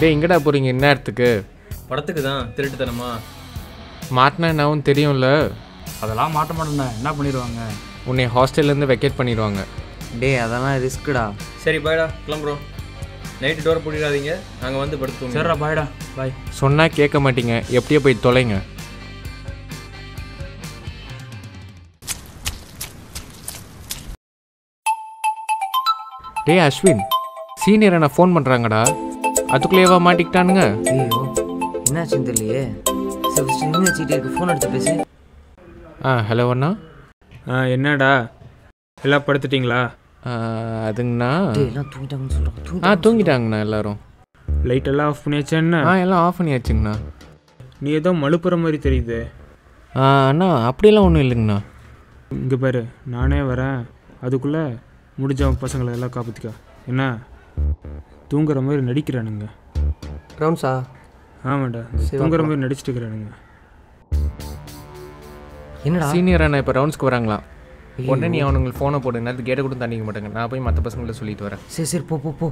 டேய் எங்கடா போகிறீங்க இந்நேரத்துக்கு படத்துக்கு தான் திருட்டுத்தனமா மாட்டினா என்னவும் தெரியும்ல அதெல்லாம் மாட்ட மாட்டேன்டா என்ன பண்ணிடுவாங்க உன்னை ஹாஸ்டல்லேருந்து வெக்கேட் பண்ணிடுவாங்க டேய் அதெல்லாம் ரிஸ்க்குடா சரி பாய்டா கிளம்புறோம் நைட்டு டோரை பிடிக்காதீங்க நாங்கள் வந்து படுத்துவோம் சரிடா பாய்டா பாய் சொன்னால் கேட்க மாட்டீங்க எப்படியோ போய் தொலைங்க டேய் அஸ்வின் சீனியர் என்ன ஃபோன் பண்ணுறாங்கடா அதுக்குள்ளேயேவா மாட்டிக்கிட்டானுங்க ஐயோ என்னாச்சுன்னு தெரியலையே சரி ஃபஸ்ட்டு நின்று வச்சுக்கிட்டே இருக்கு ஃபோன் எடுத்து பேசு ஆ ஹலோ அண்ணா ஆ என்னடா எல்லாம் படுத்துட்டிங்களா ஆ, அதுங்கண்ணா டேய் எல்லாம் தூங்கிட்டாங்கன்னு சொல்கிறாங்க ஆ தூங்கிட்டாங்கண்ணா எல்லாரும் லைட் எல்லாம் ஆஃப் பண்ணியாச்சா என்ன ஆ எல்லாம் ஆஃப் பண்ணியாச்சுங்கண்ணா நீ ஏதோ மழுப்புற மாதிரி தெரியுது ஆ அண்ணா அப்படியெல்லாம் ஒன்றும் இல்லைங்கண்ணா இங்கே பாரு நானே வரேன் அதுக்குள்ளே முடிஞ்ச பசங்களை எல்லாம் காப்பாற்றிக்கா என்ன தூங்குற மாதிரி நடிக்கிறானுங்க ரவுண்ட்ஸா ஆமாண்டா தூங்குற மாதிரி நடிச்சிட்டு இருக்கிறானுங்க என்னடா சீனியர் அண்ணா இப்போ ரவுண்ட்ஸ்க்கு வராங்களாம் உடனே நீ அவனுங்களுக்கு ஃபோனை போடு நேரத்து கேட்டை கூட தண்டிக்க மாட்டாங்க நான் போய் மற்ற பசங்கள்ட்ட சொல்லிட்டு வரேன் சரி சரி போ போ போ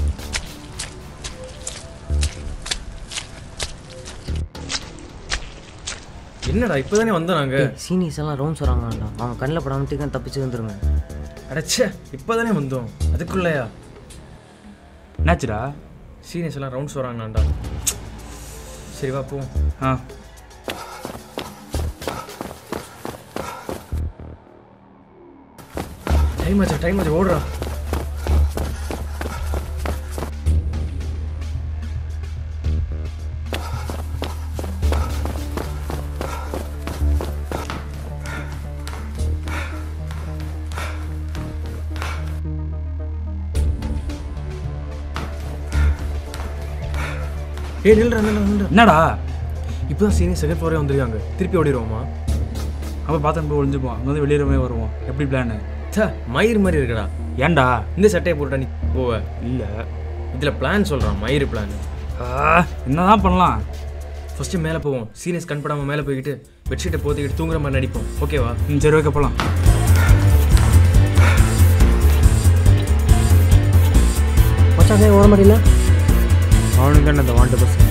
என்னடா இப்போதானே வந்தோம் நாங்கள் சீனியர்ஸ் எல்லாம் ரவுண்ட்ஸ் வராங்களாண்டா அவங்க கண்ணில் படாம டீக்கன் தப்பிச்சு வந்துருங்க அடச்சே இப்போதானே வந்தோம் அதுக்குள்ளேயா என்னாச்சுடா சீனியர்ஸ் எல்லாம் ரவுண்ட்ஸ் வராங்களாண்டா சரி வா போவோம் ஆ டைம் ஆச்சு டைம் ஆச்சு ஓடுறா ஏய் நில்றா நில்றா நில்றா என்னடா இப்போ தான் சீனியர் செகண்ட் ஃப்ளோரே வந்திருக்காங்க திருப்பி ஓடிடுவோமா அப்போ பார்த்து போய் ஒளிஞ்சுப்போம் அங்கே வந்து வெளியே வருவோம் எப்படி பிளானு சே மயிர் மாதிரி இருக்கடா ஏன்டா இந்த சட்டையை போட்டுட்டா நீ போவ இல்லை இதில் பிளான் சொல்கிறான் மயிர் பிளான் என்னதான் பண்ணலாம் ஃபஸ்ட்டு மேலே போவோம் சீனியர்ஸ் கண்படாமல் மேலே போய்கிட்டு பெட்ஷீட்டை போத்திக்கிட்டு தூங்குற மாதிரி நடிப்போம் ஓகேவா ம் சரி ஓகே போகலாம் மச்சான் ஓட மாட்டீங்களா அவனுக்கு தானே அந்த வாண்ட பசங்க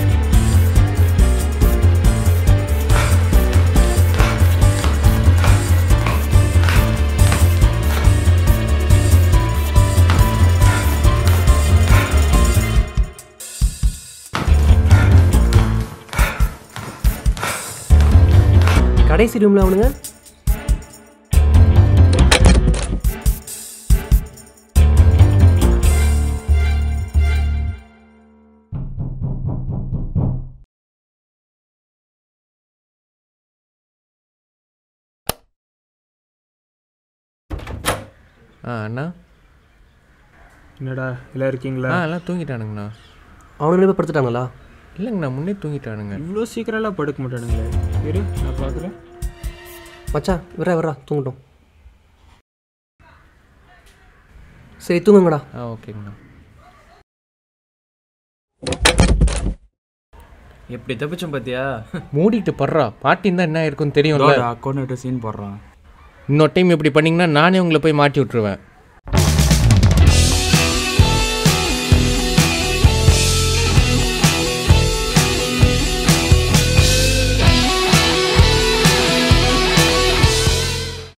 கடைசி ரூமில் அவனுங்க ஆ அண்ணா என்னடா எல்லாம் இருக்கீங்களா ஆ எல்லாம் தூங்கிட்டானுங்கண்ணா அவனுங்களே போய் படுத்துட்டாங்களா இல்லைங்கண்ணா முன்னே தூங்கிட்டானுங்க இவ்வளோ சீக்கிரம்லாம் படுக்க மாட்டானுங்களே இரு நான் பார்க்குறேன் மச்சான் விட்றா விட்றா தூங்கட்டும் சரி தூங்குங்கடா ஆ ஓகேங்கண்ணா எப்படி தப்பிச்சோம் பார்த்தியா மூடிட்டு படுறா பாட்டின்னு தான் என்ன இருக்குன்னு தெரியும்ல கோஆர்டினேட்டர் சீன் போடுறான் இன்னொரு டைம் இப்படி பண்ணீங்கன்னா நானே உங்களை போய் மாட்டி விட்ருவேன்